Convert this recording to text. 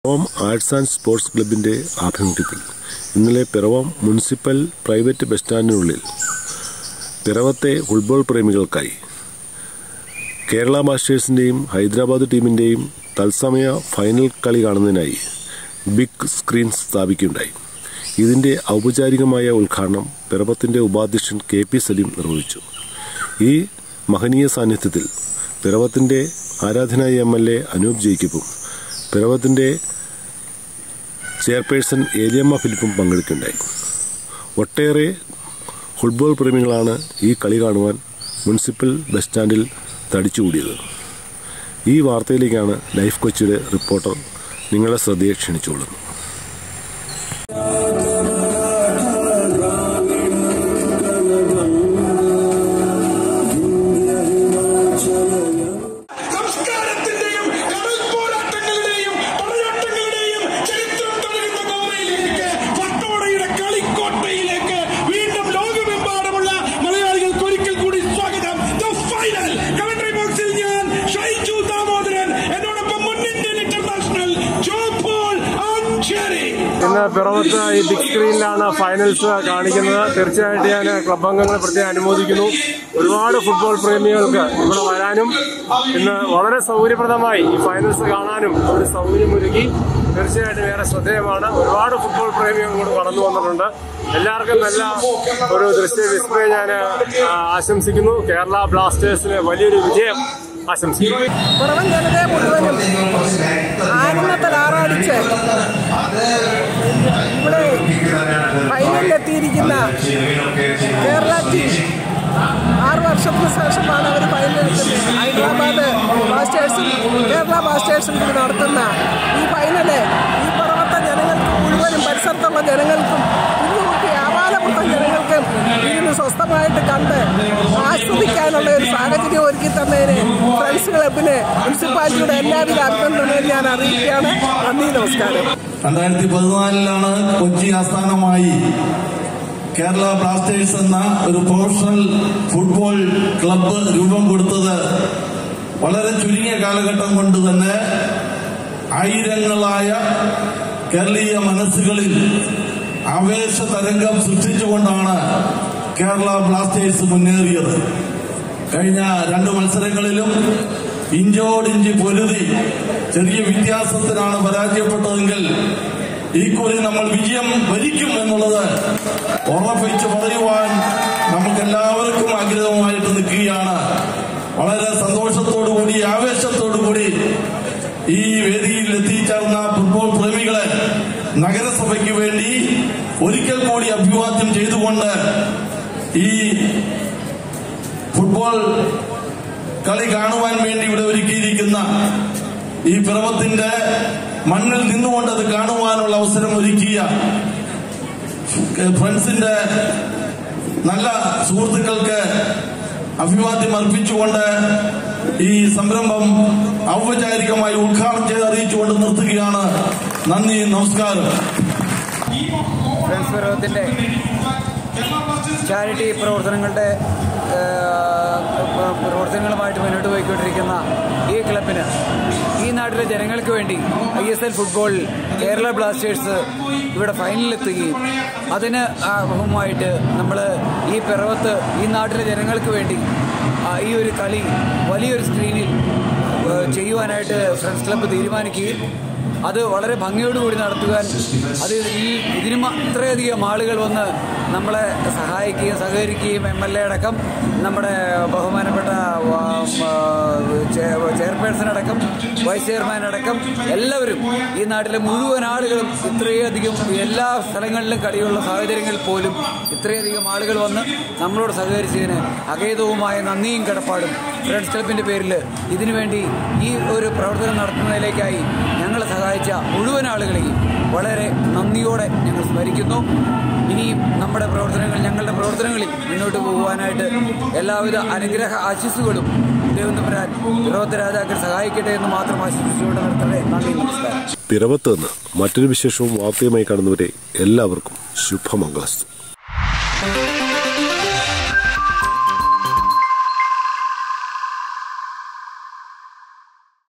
Piravom arts and sports ക്ലബിന്റെ ആഭിമുഖ്യത്തിൽ ഇന്നലെ പിറവം മുനിസിപ്പൽ പ്രൈവറ്റ് ബസ് സ്റ്റാൻഡിനുള്ളിൽ പിറവത്തെ ഫുട്ബോൾ പ്രേമികൾക്കായി കേരള ബ്ലാസ്റ്റേഴ്സിന്റെയും ഹൈദരാബാദ് ടീമിന്റെയും തത്സമയ ഫൈനൽ കളി കാണുന്നതിനായി ബിഗ് സ്ക്രീൻ സ്ഥാപിക്കുകയുണ്ടായി ഇതിന്റെ ഔപചാരികമായ ഉദ്ഘാടനം പിറവത്തിന്റെ ഉപാധ്യക്ഷൻ കെ പി സലീം നിർവഹിച്ചു ഈ മഹനീയ സാന്നിധ്യത്തിൽ പിറവത്തിന്റെ ആരാധനായ എം എൽ എ അനൂപ് ജേക്കബും പിറവത്തിന്റെ ചെയർപേഴ്സൺ ഏലിയമ്മ ഫിലിപ്പും പങ്കെടുക്കുകയുണ്ടായി ഒട്ടേറെ ഫുട്ബോൾ പ്രേമികളാണ് ഈ കളി കാണുവാൻ മുനിസിപ്പൽ ബസ് സ്റ്റാൻഡിൽ തടിച്ചുകൂടിയത് ഈ വാർത്തയിലേക്കാണ് ലൈഫ് കൊച്ചിയുടെ റിപ്പോർട്ടർ നിങ്ങളെ ശ്രദ്ധയെ ക്ഷണിച്ചുകൊള്ളുന്നു സംസ്കാരത്തിന്റെയും കടൽ പോരാട്ടങ്ങളുടെയും പടയോട്ടങ്ങളുടെയും ചരിത്രം തഴുകുന്ന ഗോവയിലേക്ക് ഫട്ടോടയുടെ കളിക്കോട്ടയിലേക്ക് വീണ്ടും ലോകമെമ്പാടുമുള്ള മലയാളികൾക്ക് ഒരിക്കൽ കൂടി സ്വാഗതം The final. കമന്ററി ബോക്സിൽ ഞാൻ ഷൈജു ദാമോദരൻ എന്നോടൊപ്പം മുൻ ഇന്ത്യൻ ഇന്റർനാഷണൽ ജോ പോൾ അഞ്ചേരി ഇന്ന് പിറവത്ത് ഈ ബിഗ് സ്ക്രീനിലാണ് ഫൈനൽസ് കാണിക്കുന്നത് തീർച്ചയായിട്ടും ഞാൻ ക്ലബ് അംഗങ്ങളെ പ്രത്യേകം അനുമോദിക്കുന്നു ഒരുപാട് ഫുട്ബോൾ പ്രേമികൾക്ക് ഇവിടെ വരാനും ഇന്ന് വളരെ സൗകര്യപ്രദമായി ഈ ഫൈനൽസ് കാണാനും ഒരു സൗകര്യമൊരുക്കി തീർച്ചയായിട്ടും ഏറെ ശ്രദ്ധേയമാണ് ഒരുപാട് ഫുട്ബോൾ പ്രേമികൾ കൂടെ കടന്നു വന്നിട്ടുണ്ട് എല്ലാവർക്കും നല്ല ഒരു ദൃശ്യ വിസ്മയം ഞാൻ ആ, ആശംസിക്കുന്നു കേരള ബ്ലാസ്റ്റേഴ്സിന് വലിയൊരു വിജയം ആശംസിക്കുന്നു പുറമൻ ജനതയെ മുഴുവനും ആനന്ദത്തിൽ ആറാടിച്ച് ഇവിടെ ഫൈനലിലെത്തിയിരിക്കുന്ന കേരള ടീം ആറ് വർഷത്തിന് ശേഷമാണ് അവർ ഫൈനലിലെത്തുന്നത് ഹൈദരാബാദ് ബ്ലാസ്റ്റേഴ്സും കേരള ബ്ലാസ്റ്റേഴ്സും കൂടി നടത്തുന്ന ഈ ഫൈനല് ഈ പുറമത്തെ ജനങ്ങൾക്ക് മുഴുവനും പരിസരത്തുള്ള ജനങ്ങൾക്കും കുഞ്ഞുകുട്ടി ആവാലപുറത്തെ ജനങ്ങൾക്കും ഇരുന്ന് സ്വസ്ഥമായിട്ട് കണ്ട് ആസ്വദിക്കാനുള്ള ഒരു സാഹചര്യം ഒരുക്കി തന്നതിന് ഫ്രണ്ട്സ് ക്ലബിന് മുനിസിപ്പാലിറ്റിയുടെ എല്ലാവിധ അഭിനന്ദനങ്ങളും ഞാൻ അറിയിക്കുകയാണ് നന്ദി നമസ്കാരം രണ്ടായിരത്തി പതിനാലിലാണ് കൊച്ചി ആസ്ഥാനമായി കേരള ബ്ലാസ്റ്റേഴ്സ് എന്ന ഒരു പ്രൊഫഷണൽ ഫുട്ബോൾ ക്ലബ്ബ് രൂപം കൊടുത്തത് വളരെ ചുരുങ്ങിയ കാലഘട്ടം കൊണ്ട് തന്നെ ആയിരങ്ങളായ കേരളീയ മനസ്സുകളിൽ ആവേശ തരംഗം സൃഷ്ടിച്ചുകൊണ്ടാണ് കേരള ബ്ലാസ്റ്റേഴ്സ് മുന്നേറിയത് കഴിഞ്ഞ രണ്ട് മത്സരങ്ങളിലും ഇഞ്ചോടിഞ്ച് പൊരുതി ചെറിയ വ്യത്യാസത്തിനാണ് പരാജയപ്പെട്ടതെങ്കിൽ ഈ കുറി നമ്മൾ വിജയം വരിക്കും എന്നുള്ളത് ഉറപ്പിച്ച് പറയുവാൻ നമുക്ക് എല്ലാവർക്കും ആഗ്രഹമായിട്ട് നിൽക്കുകയാണ് വളരെ സന്തോഷത്തോടുകൂടി ആവേശത്തോടുകൂടി ഈ വേദിയിൽ എത്തിച്ചേർന്ന ഫുട്ബോൾ പ്രേമികളെ നഗരസഭയ്ക്ക് വേണ്ടി ഒരിക്കൽ കൂടി അഭിവാദ്യം ചെയ്തുകൊണ്ട് ഈ ഫുട്ബോൾ കളി കാണുവാൻ വേണ്ടി ഇവിടെ ഒരുക്കിയിരിക്കുന്ന ഈ പിറവത്തിന്റെ മണ്ണിൽ നിന്നുകൊണ്ട് അത് കാണുവാനുള്ള അവസരം ഒരുക്കിയ ഫ്രണ്ട്സിന്റെ നല്ല സുഹൃത്തുക്കൾക്ക് അഭിവാദ്യം അർപ്പിച്ചുകൊണ്ട് ഈ സംരംഭം ഔപചാരികമായി ഉദ്ഘാടനം ചെയ്ത് അറിയിച്ചുകൊണ്ട് നിർത്തുകയാണ് നന്ദി നമസ്കാരം ഫ്രണ്ട്സ് പർവ്വത്തിൻ്റെ ചാരിറ്റി പ്രവർത്തനങ്ങളുടെ ആ, പ്രവർത്തനങ്ങളുമായിട്ട് മുന്നോട്ട് പോയിക്കൊണ്ടിരിക്കുന്ന ഈ ക്ലബിന് ഈ നാട്ടിലെ ജനങ്ങൾക്ക് വേണ്ടി I S L football Kerala Blasters ഇവിടെ ഫൈനലിലെത്തുകയും അതിന് ആഹ്വാനമായിട്ട് നമ്മൾ ഈ പിറവത്ത് ഈ നാട്ടിലെ ജനങ്ങൾക്ക് വേണ്ടി ആ, ഈ ഒരു കളി വലിയൊരു സ്ക്രീനിൽ ആ, ചെയ്യുവാനായിട്ട് ഫ്രണ്ട്സ് ക്ലബ്ബ് തീരുമാനിക്കുകയും അത് വളരെ ഭംഗിയോടുകൂടി നടത്തുവാൻ അത് ഈ ഇതിനും അത്രയധികം ആളുകൾ വന്ന് നമ്മളെ സഹായിക്കുകയും സഹകരിക്കുകയും എം എൽ എ അടക്കം നമ്മുടെ ബഹുമാനപ്പെട്ട ആ, ആ, ചെ- ചെയർപേഴ്സൺ അടക്കം വൈസ് ചെയർമാൻ അടക്കം എല്ലാവരും ഈ നാട്ടിലെ മുഴുവൻ ആളുകളും ഇത്രയധികം എല്ലാ സ്ഥലങ്ങളിലും കളിയുള്ള സാഹചര്യങ്ങളിൽ പോലും ഇത്രയധികം ആളുകൾ വന്ന് നമ്മളോട് സഹകരിച്ചതിന് അഗേതവുമായ നന്ദിയും കടപ്പാടും ഫ്രണ്ട്സ് ക്ലബിൻ്റെ പേരിൽ ഇതിനുവേണ്ടി ഈ ഒരു പ്രവർത്തനം നടത്തുന്നതിലേക്കായി ഞങ്ങളെ സഹായിച്ച മുഴുവൻ ആളുകളെയും വളരെ നന്ദിയോടെ ഞങ്ങൾ സ്മരിക്കുന്നു ഇനിയും നമ്മുടെ പ്രവർത്തനങ്ങൾ ഞങ്ങളുടെ പ്രവർത്തനങ്ങളിൽ മുന്നോട്ട് പോകുവാനായിട്ട് എല്ലാവിധ അനുഗ്രഹ ആശിസ്സുകളും ദേവന്തപുരാൻ വിരോധ രാജാക്കൾ സഹായിക്കട്ടെ എന്ന് മാത്രം ആശംസിച്ചുകൊണ്ട് നിർത്തട്ടെ നന്ദി നമസ്കാരം പിറവത്ത് നിന്ന് മറ്റൊരു വിശേഷവും വാർത്തയുമായി കാണുന്നവരെ എല്ലാവർക്കും ശുഭമംഗളസ്തു